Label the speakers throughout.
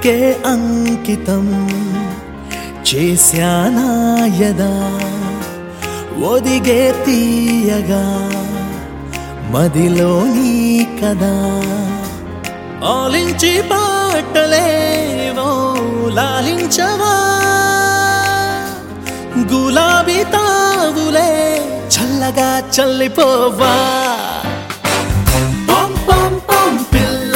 Speaker 1: నీకే అంకితం చేశానాయదా ఒదిగే తీయగా మదిలో నీ కదా ఆలించి పాటలేవో లాలించవా గులాబీ తావులే చల్లగా చల్లిపోవా పం పం పం పిల్ల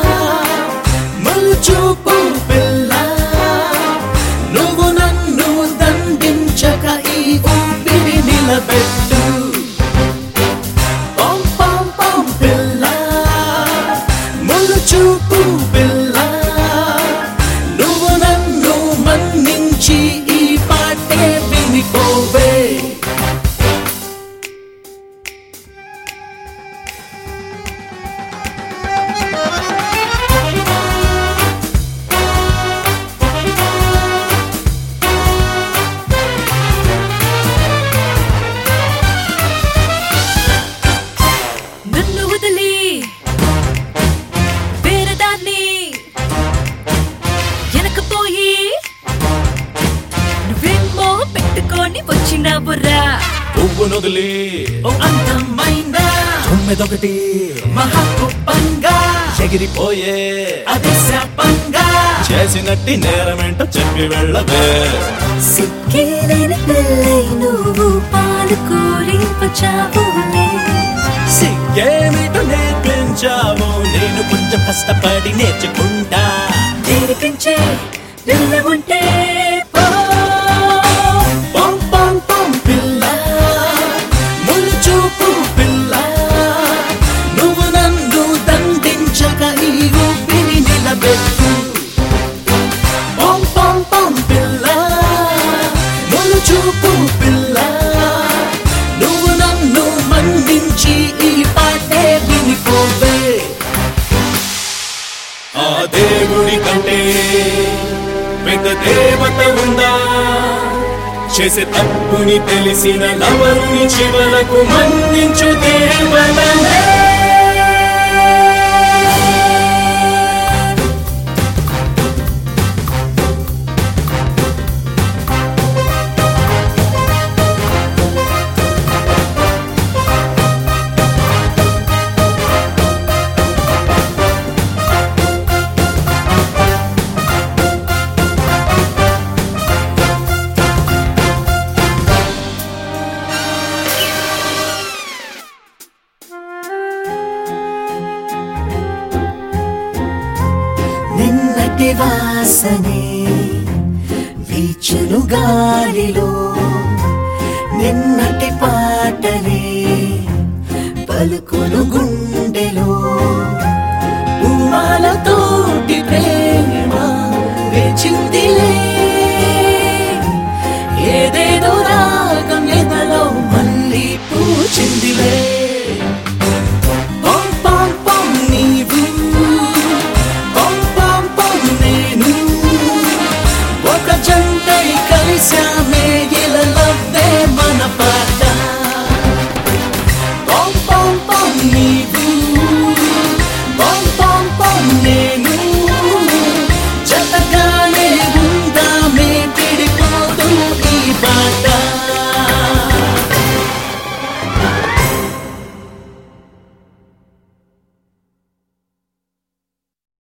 Speaker 1: మలుచూపు పిల్ల నువ్వు నన్ను దండించక ఈ ఊపిరి నిలబెట్టు పం పం పం పిల్ల మలుచూపు పిల్ల నువ్వు నన్ను మన్నించి ఈ పాటే వినిపోవే
Speaker 2: నన్ను వదిలి వేరే దాన్ని వెనకపోయి నువ్వేమో పెట్టుకొని వచ్చినావురా
Speaker 1: పువ్వు నొదిలి ఓ అందమైన తొమ్మిదొకటి మహాకుప్పంగా ఎగిరిపోయే అది శాపంగా చేసినట్టి నేరమేంటో చెప్పి వెళ్ళవే
Speaker 2: సిక్కిలేని పిల్లై నువ్వు పాలు కోరి వచ్చావులే
Speaker 1: సిగ్గేమిటో నేర్పించావు నేను కొంచెం కష్టపడి నేర్చుకుంటా
Speaker 2: నేర్పించే పిల్ల ఉంటే పో
Speaker 1: పం పం పం పిల్ల ముళ్ళు చూపు పిల్ల నువ్వు నన్ను దండించక ఈ ఊపిరి నిలబెట్టు పం పం పం పిల్ల ముళ్ళు చూపు పిల్ల నువ్వు నన్ను మన్నించి ఈ పాటే వినిపోవే ఆ దేవుడి కంటే పెద్ద దేవత ఉందా చేసే తప్పుని తెలిసిన లవరుని చివరకు మన్నించు దేవతనే నిన్నటి వాసనే వీచును గాలిలో నిన్నటి పాటలే పలుకును గుండెలో ఉమాలతోటి ప్రేమ వేచిందిలే